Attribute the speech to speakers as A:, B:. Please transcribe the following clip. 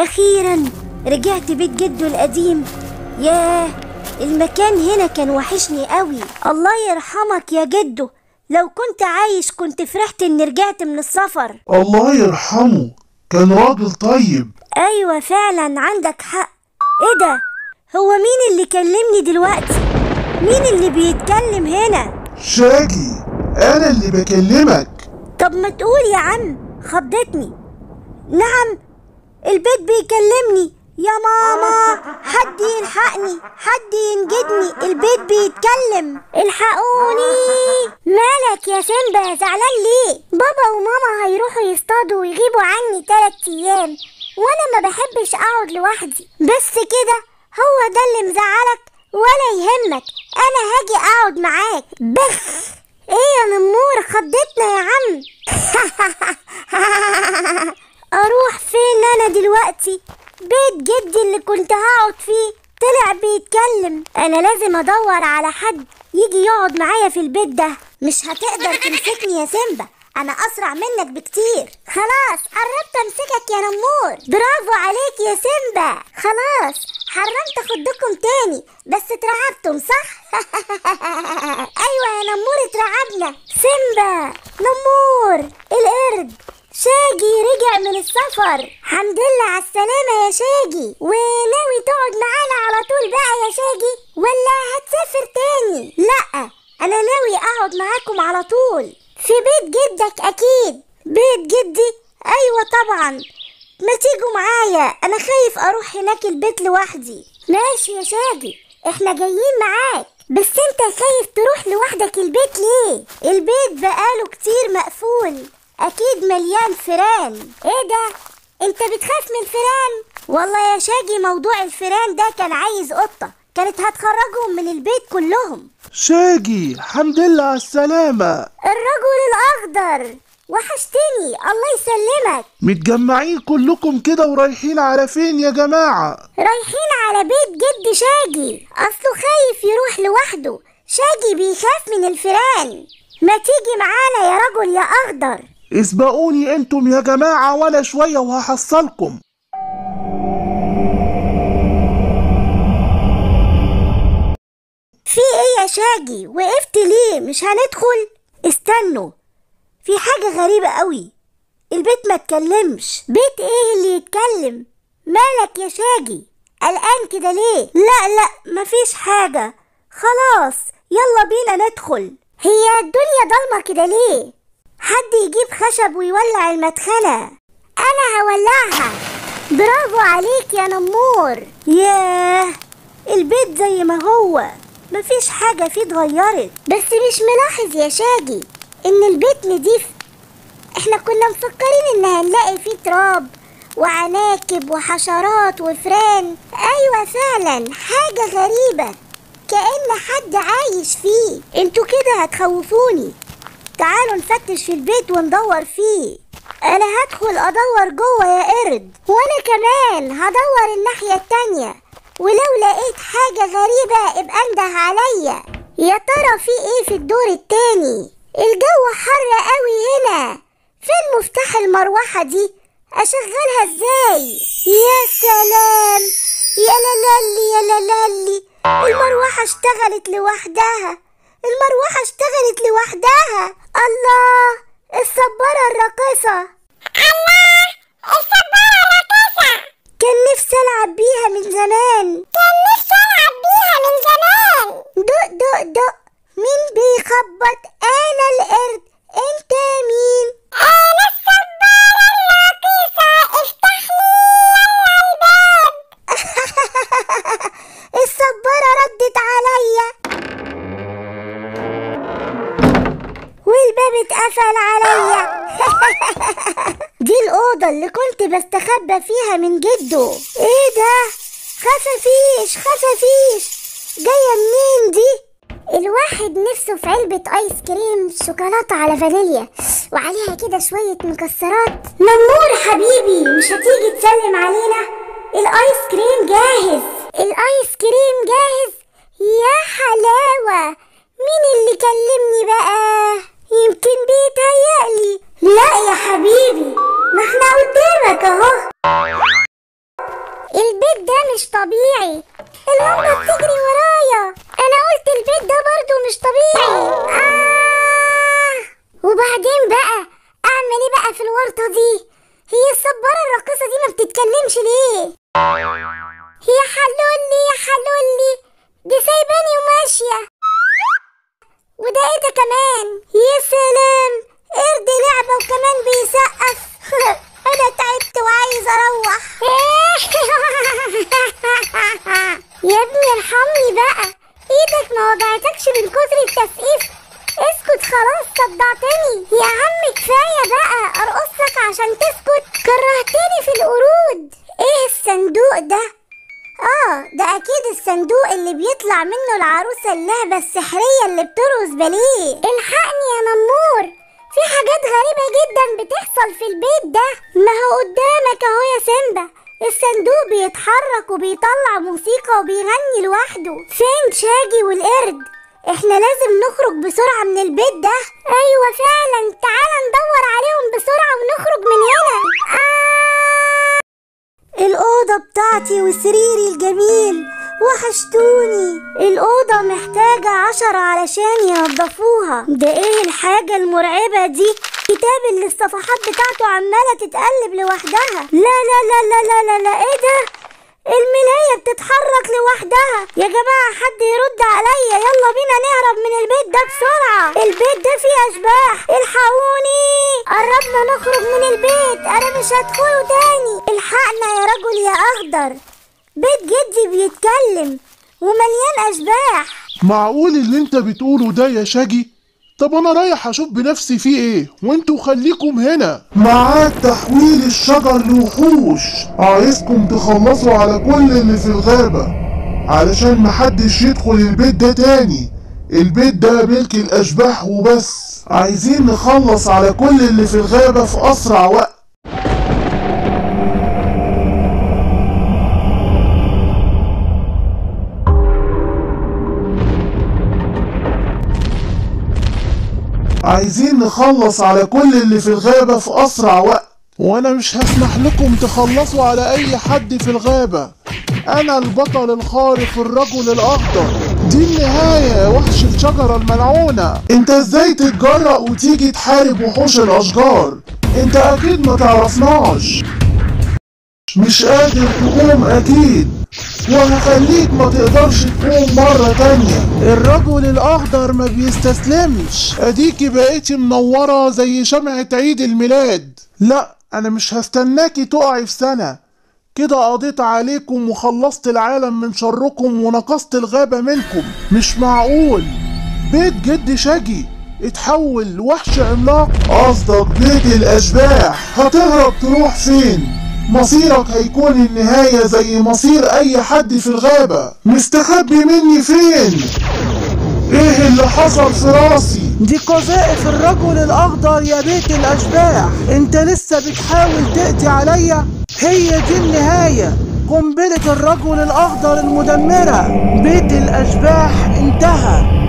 A: أخيرا رجعت بيت جده القديم ياه المكان هنا كان وحشني قوي الله يرحمك يا جدو لو كنت عايش كنت فرحت اني رجعت من السفر
B: الله يرحمه كان راجل طيب
A: ايوه فعلا عندك حق ايه ده هو مين اللي كلمني دلوقتي مين اللي بيتكلم هنا
B: شاجي انا اللي بكلمك
A: طب ما تقول يا عم خضتني نعم البيت بيكلمني يا ماما حد يلحقني حد ينجدني البيت بيتكلم الحقوني مالك يا سيمبا زعلان ليه بابا وماما هيروحوا يصطادوا ويغيبوا عني تلات ايام وانا ما بحبش اقعد لوحدي بس كده هو ده اللي مزعلك ولا يهمك انا هاجي اقعد معاك بخ ايه يا نمور خضتنا يا عم اروح فين انا دلوقتي بيت جدي اللي كنت هقعد فيه طلع بيتكلم انا لازم ادور على حد يجي يقعد معايا في البيت ده مش هتقدر تمسكني يا سيمبا انا اسرع منك بكتير خلاص قربت امسكك يا نمور برافو عليك يا سيمبا خلاص حرمت اخدكم تاني بس اترعبتم صح ايوه يا نمور اترعبنا سيمبا نمور القرد شاجي رجع من السفر حمد لله على السلامة يا شاجي وناوي تقعد معانا على طول بقى يا شاجي ولا هتسافر تاني لا انا ناوي اقعد معاكم على طول في بيت جدك اكيد بيت جدي ايوه طبعا ما تيجوا معايا انا خايف اروح هناك البيت لوحدي ماشي يا شاجي احنا جايين معاك بس انت خايف تروح لوحدك البيت ليه البيت بقاله كتير مقفول اكيد مليان فيران ايه ده انت بتخاف من الفيران والله يا شاجي موضوع الفيران ده كان عايز قطة كانت هتخرجهم من البيت كلهم
B: شاجي الحمد لله على السلامة
A: الرجل الاخضر وحشتني الله يسلمك
B: متجمعين كلكم كده ورايحين على فين يا جماعة
A: رايحين على بيت جد شاجي اصله خايف يروح لوحده شاجي بيخاف من الفيران ما تيجي معانا يا رجل يا اخضر
B: اسبقوني انتم يا جماعة وانا شوية وهحصلكم
A: في ايه يا شاجي وقفت ليه مش هندخل استنوا في حاجة غريبة قوي البيت ما اتكلمش بيت ايه اللي يتكلم مالك يا شاجي قلقان كده ليه لا لا مفيش حاجة خلاص يلا بينا ندخل هي الدنيا ضلمة كده ليه حد يجيب خشب ويولع المدخنة انا هولعها برافو عليك يا نمور ياه البيت زي ما هو مفيش حاجة فيه اتغيرت بس مش ملاحظ يا شاجي ان البيت نضيف احنا كنا مفكرين ان هنلاقي فيه تراب وعناكب وحشرات وفران ايوه فعلا حاجة غريبة كأن حد عايش فيه انتوا كده هتخوفوني تعالوا نفتش في البيت وندور فيه انا هدخل ادور جوه يا قرد وانا كمان هدور الناحية التانية ولو لقيت حاجة غريبة ابقى انده عليا يا ترى في ايه في الدور التاني الجو حر قوي هنا فين مفتاح المروحة دي اشغلها ازاي يا سلام يا لالي يا لالي المروحة اشتغلت لوحدها المروحة اشتغلت لوحدها الله الصبارة الراقصة
C: الله الصبارة الراقصة
A: كان نفسي ألعب بيها من زمان
C: كان نفسي ألعب بيها من زمان
A: دق دق دق مين بيخبط أنا القرد أنت مين
C: أنا الصبارة الراقصة افتح لي يلا الباب
A: الصبارة ردت عليا والباب اتقفل عليا دي الأوضة اللي كنت بستخبى فيها من جده ايه ده خفافيش خفافيش جاية منين دي الواحد نفسه في علبة ايس كريم شوكولاتة على فانيليا وعليها كده شوية مكسرات نمور حبيبي مش هتيجي تسلم علينا الايس كريم جاهز الايس كريم جاهز يا حلاوة مين اللي كلمني بقى يمكن بيتهيألي لا يا حبيبي ما احنا قدامك اهو مش طبيعي اللمبة بتجري ورايا انا قلت البيت ده برضو مش طبيعي آه وبعدين بقى اعمل ايه بقى في الورطة دي هي الصبارة الراقصة دي ما بتتكلمش ليه يا حلولي يا حلولي دي سايباني وماشية وده ايه ده كمان يا سلام قرد لعبة وكمان بيسقف انا تعبت وعايز اروح يا ابني ارحمني بقى ايدك ما وجعتكش من كتر التسقيف اسكت خلاص صدعتني يا عم كفاية بقى ارقصك عشان تسكت كرهتني في القرود ايه الصندوق ده اه ده اكيد الصندوق اللي بيطلع منه العروسة اللعبة السحرية اللي بترقص باليه الحقني يا نمور في حاجات غريبة جدا بتحصل في البيت ده ما هو قدامك اهو يا سيمبا الصندوق بيتحرك وبيطلع موسيقى وبيغني لوحده فين شاجي والقرد احنا لازم نخرج بسرعة من البيت ده ايوه فعلا تعال ندور عليهم بسرعة ونخرج من هنا آه الأوضة بتاعتي وسريري الجميل وحشتوني الأوضة محتاجة عشرة علشان ينضفوها ده ايه الحاجة المرعبة دي كتاب اللي الصفحات بتاعته عمالة تتقلب لوحدها لا لا لا لا لا لا, لا. ايه ده الملاية بتتحرك لوحدها يا جماعة حد يرد عليا يلا بينا نهرب من البيت ده بسرعة البيت ده فيه أشباح الحقوني قربنا نخرج من البيت أنا مش هدخله تاني الحقنا يا رجل يا أخضر بيت جدي بيتكلم ومليان أشباح
B: معقول اللي انت بتقوله ده يا شاجي طب انا رايح اشوف بنفسي فيه ايه وانتوا خليكم هنا معاد تحويل الشجر لوحوش عايزكم تخلصوا على كل اللي في الغابة علشان محدش يدخل البيت ده تاني البيت ده ملك الاشباح وبس عايزين نخلص على كل اللي في الغابة في اسرع وقت عايزين نخلص على كل اللي في الغابة في أسرع وقت وأنا مش هسمح لكم تخلصوا على أي حد في الغابة أنا البطل الخارق الرجل الأخضر دي النهاية يا وحش الشجرة الملعونة أنت إزاي تتجرأ وتيجي تحارب وحوش الأشجار أنت أكيد ما تعرفناش مش قادر تقوم أكيد وهخليك ما تقدرش تقوم مرة تانية الرجل الأخضر ما بيستسلمش أديكي بقيتي منورة زي شمعة عيد الميلاد لا أنا مش هستناكي تقعي في سنة كده قضيت عليكم وخلصت العالم من شركم ونقصت الغابة منكم مش معقول بيت جد شجي اتحول لوحش عملاق قصدك بيت الأشباح هتهرب تروح فين مصيرك هيكون النهاية زي مصير أي حد في الغابة مستخبي مني فين؟ إيه اللي حصل في راسي؟
D: دي قذائف الرجل الأخضر يا بيت الأشباح أنت لسه بتحاول تأتي عليا هي دي النهاية قنبلة الرجل الأخضر المدمرة بيت الأشباح انتهى